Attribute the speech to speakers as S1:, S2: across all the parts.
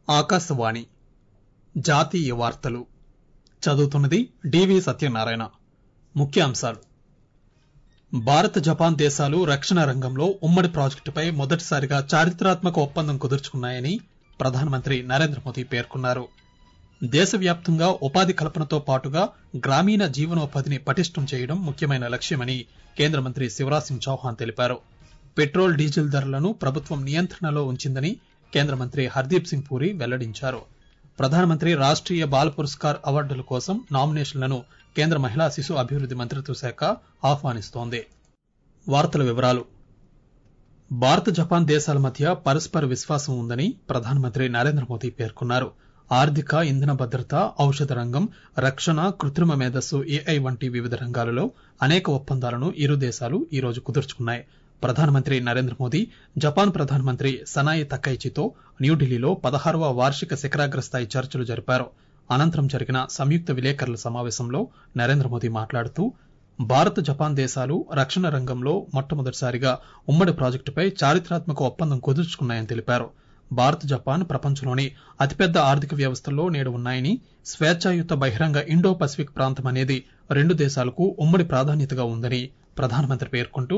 S1: ఆకాశవాణి జాతీయ వార్తలు చదువుతున్నది డివి సత్యనారాయణ ముఖ్యాంశాలు భారత్ జపాన్ దేశాలు రక్షణ రంగంలో ఉమ్మడి ప్రాజెక్టుపై మొదటిసారిగా చారిత్రాత్మక ఒప్పందం కుదుర్చుకున్నాయని ప్రధానమంత్రి నరేంద్ర మోదీ పేర్కొన్నారు దేశవ్యాప్తంగా ఉపాధి కల్పనతో పాటుగా గ్రామీణ జీవనోపాధిని పటిష్టం చేయడం ముఖ్యమైన లక్ష్యమని కేంద్ర మంత్రి శివరాజ్ సింగ్ చౌహాన్ తెలిపారు పెట్రోల్ డీజిల్ ధరలను ప్రభుత్వం నియంత్రణలో ఉంచిందని కేంద్ర మంత్రి హర్దీప్ సింగ్ పూరి వెల్లడించారు ప్రధానమంత్రి రాష్ట్రీయ బాల పురస్కార్ అవార్డుల కోసం నామినేషన్లను కేంద్ర మహిళా శిశు అభివృద్ది మంత్రిత్వ శాఖ ఆహ్వానిస్తోంది వార్తల వివరాలు భారత్ జపాన్ దేశాల మధ్య పరస్పర విశ్వాసం ఉందని ప్రధానమంత్రి నరేంద్ర మోదీ పేర్కొన్నారు ఆర్థిక ఇంధన భద్రత ఔషధ రంగం రక్షణ కృత్రిమ మేధస్సు ఏఐ వంటి వివిధ రంగాలలో అనేక ఒప్పందాలను ఇరు దేశాలు ఈ రోజు కుదుర్చుకున్నాయి ప్రధానమంత్రి నరేంద్ర మోదీ జపాన్ ప్రధానమంత్రి సనాయి తకైచితో న్యూఢిల్లీలో పదహారవ వార్షిక శిఖరాగ్ర స్థాయి చర్చలు జరిపారు అనంతరం జరిగిన సంయుక్త విలేకరుల సమావేశంలో నరేంద్ర మోదీ మాట్లాడుతూ భారత్ జపాన్ దేశాలు రక్షణ రంగంలో మొట్టమొదటిసారిగా ఉమ్మడి ప్రాజెక్టుపై చారిత్రాత్మక ఒప్పందం కుదుర్చుకున్నాయని తెలిపారు భారత్ జపాన్ ప్రపంచంలోని అతిపెద్ద ఆర్థిక వ్యవస్థల్లో నేడు ఉన్నాయని స్వేచ్ఛాయుత బహిరంగ ఇండో పసిఫిక్ ప్రాంతం అనేది రెండు దేశాలకు ఉమ్మడి ప్రాధాన్యతగా ఉందని ప్రధానమంత్రి పేర్కొంటూ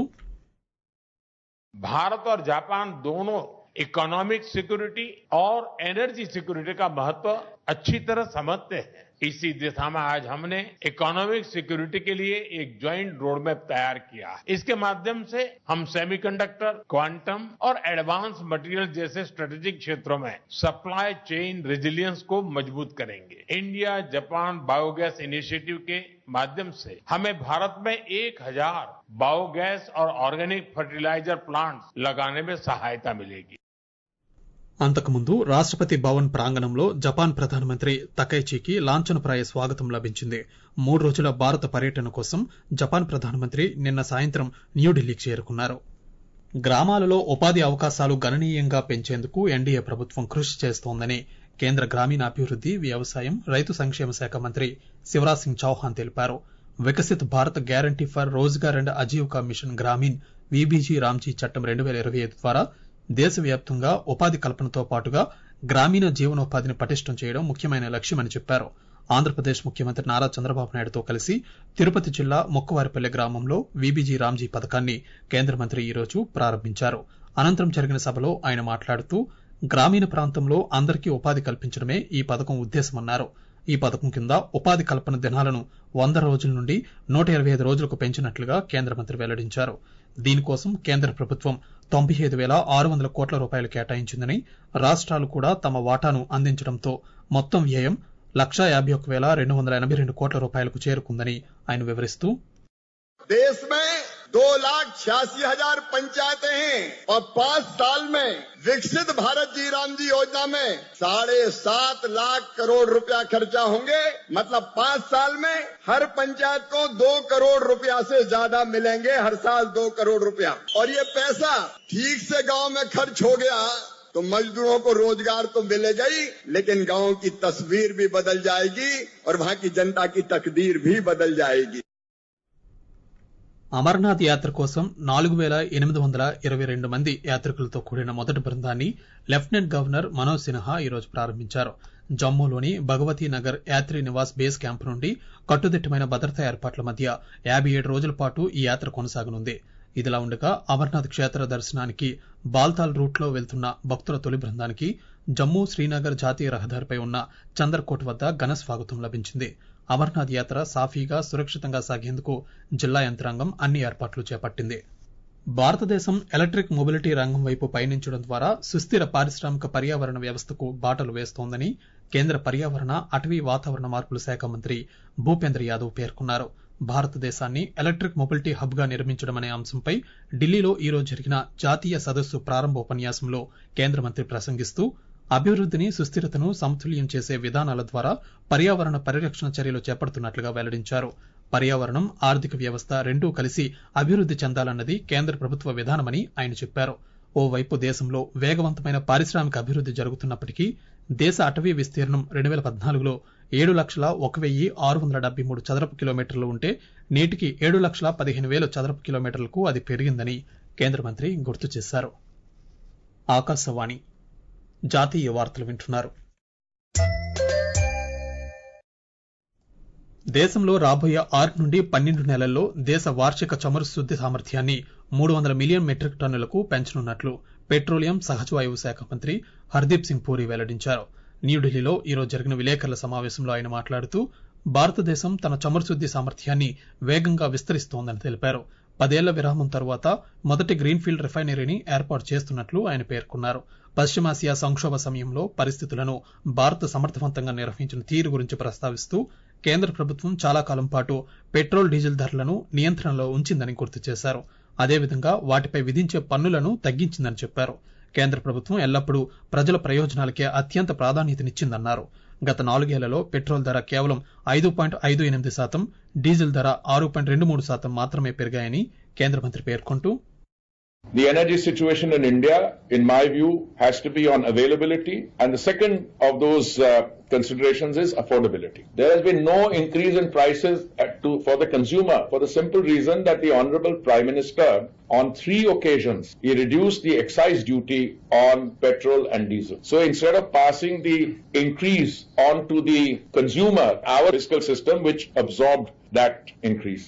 S2: भारत और जापान दोनों इकोनॉमिक सिक्योरिटी और एनर्जी सिक्योरिटी का महत्व अच्छी तरह समझते हैं इसी दिशा में आज हमने इकोनॉमिक सिक्योरिटी के लिए एक ज्वाइंट रोड मैप तैयार किया है इसके माध्यम से हम सेमीकंडक्टर क्वांटम और एडवांस मटेरियल जैसे स्ट्रेटेजिक क्षेत्रों में सप्लाई चेन रेजिलियंस को मजबूत करेंगे इंडिया जापान बायोगैस इनिशिएटिव के माध्यम से हमें भारत में एक हजार बायोगैस और ऑर्गेनिक फर्टिलाइजर प्लांट्स लगाने में सहायता मिलेगी
S1: అంతకుముందు రాష్టపతి భవన్ ప్రాంగణంలో జపాన్ ప్రధానమంత్రి తకైచీకి లాంఛనప్రాయ స్వాగతం లభించింది మూడు రోజుల భారత పర్యటన కోసం జపాన్ ప్రధానమంత్రి నిన్న సాయంత్రం న్యూఢిల్లీకి చేరుకున్నారు గ్రామాలలో ఉపాధి అవకాశాలు గణనీయంగా పెంచేందుకు ఎన్డీఏ ప్రభుత్వం కృషి చేస్తోందని కేంద్ర గ్రామీణాభివృద్ది వ్యవసాయం రైతు సంక్షేమ శాఖ మంత్రి శివరాజ్ సింగ్ చౌహాన్ తెలిపారు Viksit Bharat guarantee for Rozgar and Ajeevika mission Gramin VBG RAM G చట్టం రెండు వేల ఇరవై ఐదు ద్వారా దేశవ్యాప్తంగా ఉపాధి కల్పనతో పాటుగా గ్రామీణ జీవనోపాధిని పటిష్టం చేయడం ముఖ్యమైన లక్ష్యమని చెప్పారు ఆంధ్రప్రదేశ్ ముఖ్యమంత్రి నారా చంద్రబాబు నాయుడుతో కలిసి తిరుపతి జిల్లా మొక్కవారిపల్లె గ్రామంలో వీబీజీ రామ్జీ పథకాన్ని కేంద్ర మంత్రి ఈ రోజు ప్రారంభించారు అనంతరం జరిగిన సభలో ఆయన మాట్లాడుతూ గ్రామీణ ప్రాంతంలో అందరికీ ఉపాధి కల్పించడమే ఈ పథకం ఉద్దేశమన్నారు ఈ పథకం కింద ఉపాధి కల్పన దినాలను వంద రోజుల నుండి నూట ఇరవై ఐదు రోజులకు పెంచినట్లుగా కేంద్ర మంత్రి వెల్లడించారు దీనికోసం కేంద్ర ప్రభుత్వం తొంభై ఐదు వేల ఆరు వందల కోట్ల రూపాయలు కేటాయించిందని రాష్ట్రాలు కూడా తమ వాటాను అందించడంతో మొత్తం వ్యయం లక్షా యాభై ఒక్క వేల రెండు వందల ఎనభై రెండు కోట్ల రూపాయలకు చేరుకుందని ఆయన వివరిస్తూ
S3: देश में दो लाख छियासी हजार पंचायतें हैं और पांच साल में विकसित भारत जी राम जी योजना में साढ़े सात लाख करोड़ रुपया खर्चा होंगे मतलब पांच साल में हर पंचायत को दो करोड़ रुपया से ज्यादा मिलेंगे हर साल दो करोड़ रुपया और ये पैसा ठीक से गांव में खर्च हो गया तो मजदूरों को रोजगार तो मिलेगा ही लेकिन गांव की तस्वीर भी बदल जाएगी और वहां की जनता की तकदीर भी बदल जाएगी
S1: అమర్నాథ్ యాత్ర కోసం నాలుగు వేల ఎనిమిది వందల ఇరవై రెండు మంది యాత్రికులతో కూడిన మొదటి బృందాన్ని లెఫ్టినెంట్ గవర్నర్ మనోజ్ సిన్హా ఈరోజు ప్రారంభించారు జమ్మూలోని భగవతీ నగర్ యాత్రి నివాస్ బేస్ క్యాంపు నుండి కట్టుదిట్టమైన భద్రతా ఏర్పాట్ల మధ్య యాభై ఏడు రోజుల పాటు ఈ యాత్ర కొనసాగనుంది ఇదిలా ఉండగా అమర్నాథ్ క్షేత్ర దర్శనానికి బాల్తాల్ రూట్లో వెళ్తున్న భక్తుల తొలి బృందానికి జమ్మూ శ్రీనగర్ జాతీయ రహదారిపై ఉన్న చందర్కోట్ వద్ద ఘన స్వాగతం లభించింది అమర్నాథ్ యాత్ర సాఫీగా సురక్షితంగా సాగేందుకు జిల్లా యంత్రాంగం అన్ని ఏర్పాట్లు చేపట్టింది భారతదేశం ఎలక్ట్రిక్ మొబిలిటీ రంగం వైపు పయనించడం ద్వారా సుస్థిర పారిశ్రామిక పర్యావరణ వ్యవస్థకు బాటలు వేస్తోందని కేంద్ర పర్యావరణ అటవీ వాతావరణ మార్పుల శాఖ మంత్రి భూపేంద్ర యాదవ్ పేర్కొన్నారు భారతదేశాన్ని ఎలక్ట్రిక్ మొబిలిటీ హబ్ గా నిర్మించడం అనే అంశంపై ఢిల్లీలో ఈ రోజు జరిగిన జాతీయ సదస్సు ప్రారంభ ఉపన్యాసంలో కేంద్ర మంత్రి ప్రసంగిస్తూ అభివృద్ధిని సుస్థిరతను సమతుల్యం చేసే విధానాల ద్వారా పర్యావరణ పరిరక్షణ చర్యలు చేపడుతున్నట్లుగా వెల్లడించారు పర్యావరణం ఆర్థిక వ్యవస్థ రెండూ కలిసి అభివృద్ది చెందాలన్నది కేంద్ర ప్రభుత్వ విధానమని ఆయన చెప్పారు ఓవైపు దేశంలో వేగవంతమైన పారిశ్రామిక అభివృద్ది జరుగుతున్నప్పటికీ దేశ అటవీ విస్తీర్ణం రెండు వేల పద్నాలుగులో ఏడు లక్షల ఒక వెయ్యి ఆరు వందల డెబ్బై మూడు చదరపు కిలోమీటర్లు ఉంటే నేటికి ఏడు లక్షల పదిహేను వేల చదరపు కిలోమీటర్లకు అది పెరిగిందని కేంద్ర మంత్రి గుర్తు చేశారు ఆకాశవాణి జాతీయ వార్తలు వింటున్నారు దేశంలో రాబోయే ఆరు నుండి పన్నెండు నెలల్లో దేశ వార్షిక చమురు శుద్ది సామర్థ్యాన్ని మూడు వందల మిలియన్ మెట్రిక్ టన్నులకు పెంచనున్నట్లు పెట్రోలియం సహజవాయువు శాఖ మంత్రి హర్దీప్ సింగ్ పూరి వెల్లడించారు న్యూఢిల్లీలో ఈరోజు జరిగిన విలేకరుల సమావేశంలో ఆయన మాట్లాడుతూ భారతదేశం తన చమురు శుద్ది సామర్థ్యాన్ని వేగంగా విస్తరిస్తోందని తెలిపారు పదేళ్ల విరామం తరువాత మొదటి గ్రీన్ఫీల్డ్ రిఫైనరీని ఏర్పాటు చేస్తున్నట్లు ఆయన పేర్కొన్నారు పశ్చిమాసియా సంక్షోభ సమయంలో పరిస్థితులను భారత్ సమర్థవంతంగా నిర్వహించిన తీరు గురించి ప్రస్తావిస్తూ కేంద్ర ప్రభుత్వం చాలా కాలం పాటు పెట్రోల్ డీజిల్ ధరలను నియంత్రణలో ఉంచిందని గుర్తు చేశారు అదేవిధంగా వాటిపై విధించే పన్నులను తగ్గించిందని చెప్పారు కేంద్ర ప్రభుత్వం ఎల్లప్పుడూ ప్రజల ప్రయోజనాలకే అత్యంత ప్రాధాన్యతనిచ్చిందన్నారు గత నాలుగేళ్లలో పెట్రోల్ ధర కేవలం ఐదు పాయింట్ ఐదు ఎనిమిది శాతం డీజిల్ ధర ఆరు పాయింట్ రెండు మూడు శాతం మాత్రమే పెరిగాయని కేంద్ర మంత్రి పేర్కొంటూ
S4: The energy situation in India, in my view, has to be on availability. And the second of those uh, considerations is affordability. There has been no increase in prices at to, for the consumer for the simple reason that the Honorable Prime Minister, on three occasions, he reduced the excise duty on petrol and diesel. So instead of passing the increase on to the consumer, our fiscal system, which absorbed that increase.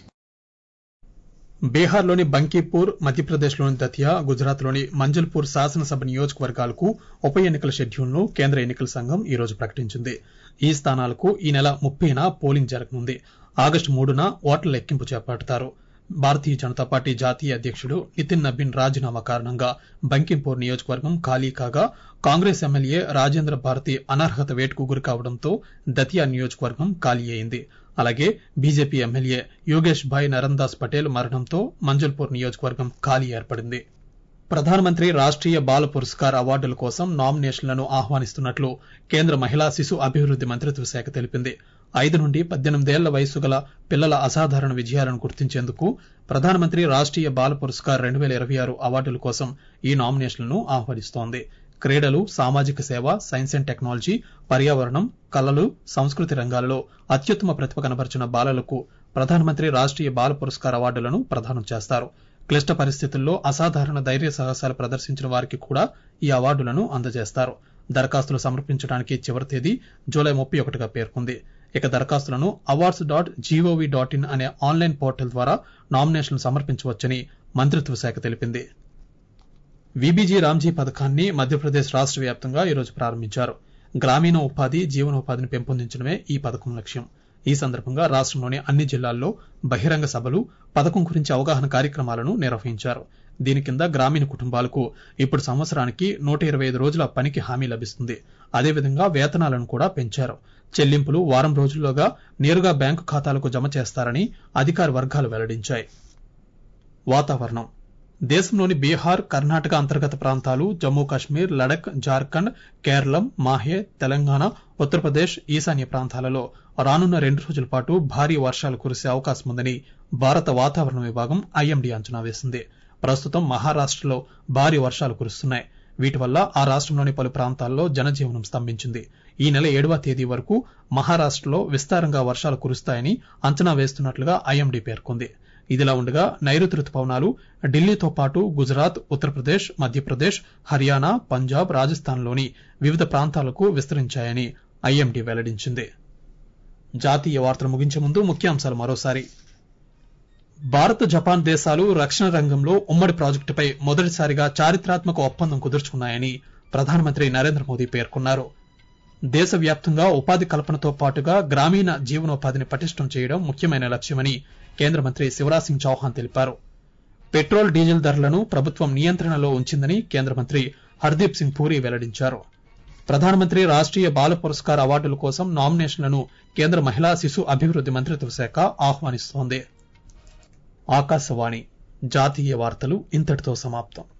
S1: బీహార్లోని బంకీపూర్ మధ్యప్రదేశ్లోని దతియా గుజరాత్లోని మంజల్పూర్ శాసనసభ నియోజకవర్గాలకు ఉప ఎన్నికల షెడ్యూల్ను కేంద్ర ఎన్నికల సంఘం ఈ రోజు ప్రకటించింది ఈ స్థానాలకు ఈ నెల ముప్పైన పోలింగ్ జరగనుంది ఆగస్టు మూడున ఓట్ల లెక్కింపు చేపడతారు భారతీయ జనతా పార్టీ జాతీయ అధ్యక్షుడు నితిన్ నబీన్ రాజీనామా కారణంగా బంకింపూర్ నియోజకవర్గం ఖాళీ కాగా కాంగ్రెస్ ఎమ్మెల్యే రాజేంద్ర భారతి అనర్హత వేటుకు గురి కావడంతో దతియా నియోజకవర్గం ఖాళీ అయింది అలాగే బీజేపీ ఎమ్మెల్యే యోగేష్ భాయ్ నరన్దాస్ పటేల్ మరణంతో మంజల్పూర్ నియోజకవర్గం ఖాళీ ఏర్పడింది ప్రధానమంత్రి రాష్ట్రీయ బాల పురస్కార్ అవార్డుల కోసం నామినేషన్లను ఆహ్వానిస్తున్నట్లు కేంద్ర మహిళా శిశు అభివృద్ది మంత్రిత్వ శాఖ తెలిపింది ఐదు నుండి పద్దెనిమిదేళ్ల వయసు గల పిల్లల అసాధారణ విజయాలను గుర్తించేందుకు ప్రధానమంత్రి రాష్ట్రీయ బాల పురస్కార్ రెండు వేల ఇరవై ఆరు అవార్డుల కోసం ఈ నామినేషన్లను ఆహ్వానిస్తోంది క్రీడలు సామాజిక సేవ సైన్స్ అండ్ టెక్నాలజీ పర్యావరణం కళలు సంస్కృతి రంగాలలో అత్యుత్తమ ప్రతిభ కనబరిచిన బాలలకు ప్రధానమంత్రి రాష్ట్రీయ బాల పురస్కార్ అవార్డులను ప్రదానం చేస్తారు క్లిష్ట పరిస్థితుల్లో అసాధారణ ధైర్య సాహసాలు ప్రదర్శించిన వారికి కూడా ఈ అవార్డులను అందజేస్తారు దరఖాస్తులు సమర్పించడానికి చివరి తేదీ జూలై ముప్పై ఒకటిగా పేర్కొంది ఇక దరఖాస్తులను awards dot GOV dot in అనే ఆన్లైన్ పోర్టల్ ద్వారా నామినేషన్లు సమర్పించవచ్చని మంత్రిత్వ శాఖ తెలిపింది విబీజీ రామ్జీ పథకాన్ని మధ్యప్రదేశ్ రాష్ట్ర వ్యాప్తంగా ఈరోజు ప్రారంభించారు గ్రామీణ ఉపాధి జీవనోపాధిని పెంపొందించడమే ఈ పథకం లక్ష్యం ఈ సందర్భంగా రాష్ట్రంలోని అన్ని జిల్లాల్లో బహిరంగ సభలు పథకం గురించి అవగాహన కార్యక్రమాలను నిర్వహించారు దీని కింద గ్రామీణ కుటుంబాలకు ఇప్పుడు సంవత్సరానికి నూట ఇరవై ఐదు రోజుల పనికి హామీ లభిస్తుంది అదేవిధంగా వేతనాలను కూడా పెంచారు చెల్లింపులు వారం రోజుల్లోగా నేరుగా బ్యాంకు ఖాతాలకు జమ చేస్తారని అధికార వర్గాలు వెల్లడించాయి వాతావరణం దేశంలోని బీహార్ కర్ణాటక అంతర్గత ప్రాంతాలు జమ్మూ కాశ్మీర్ లడక్ జార్ఖండ్ కేరళం మాహే తెలంగాణ ఉత్తరప్రదేశ్ ఈశాన్య ప్రాంతాలలో రానున్న రెండు రోజుల పాటు భారీ వర్షాలు కురిసే అవకాశం ఉందని భారత వాతావరణ విభాగం ఐఎండీ అంచనా వేసింది ప్రస్తుతం మహారాష్టలో భారీ వర్షాలు కురుస్తున్నాయి వీటి వల్ల ఆ రాష్ట్రంలోని పలు ప్రాంతాల్లో జనజీవనం స్తంభించింది ఈ నెల ఏడవ తేదీ వరకు మహారాష్టలో విస్తారంగా వర్షాలు కురుస్తాయని అంచనా వేస్తున్నట్లుగా ఐఎండీ పేర్కొంది ఇదిలా ఉండగా నైరుతి రుతుపవనాలు ఢిల్లీతో పాటు గుజరాత్ ఉత్తరప్రదేశ్ మధ్యప్రదేశ్ హర్యానా పంజాబ్ రాజస్థాన్లోని వివిధ ప్రాంతాలకు విస్తరించాయని ఐఎండీ వెల్లడించింది జాతీయ వార్తలు ముగించే ముందు ముఖ్యాంశాలు మరోసారి భారత్ జపాన్ దేశాలు రక్షణ రంగంలో ఉమ్మడి ప్రాజెక్టుపై మొదటిసారిగా చారిత్రాత్మక ఒప్పందం కుదుర్చుకున్నాయని ప్రధానమంత్రి నరేంద్ర మోదీ పేర్కొన్నారు దేశవ్యాప్తంగా ఉపాధి కల్పనతో పాటుగా గ్రామీణ జీవనోపాధిని పటిష్టం చేయడం ముఖ్యమైన లక్ష్యమని కేంద్ర మంత్రి శివరాజ్ సింగ్ చౌహాన్ తెలిపారు పెట్రోల్ డీజిల్ ధరలను ప్రభుత్వం నియంత్రణలో ఉంచిందని కేంద్ర మంత్రి హర్దీప్ సింగ్ పూరి వెల్లడించారు ప్రధానమంత్రి రాష్ట్రీయ బాల పురస్కార్ అవార్డుల కోసం నామినేషన్లను కేంద్ర మహిళా శిశు అభివృద్ది మంత్రిత్వ శాఖ ఆహ్వానిస్తోంది ఆకాశవాణి జాతీయ వార్తలు ఇంతటితో సమాప్తం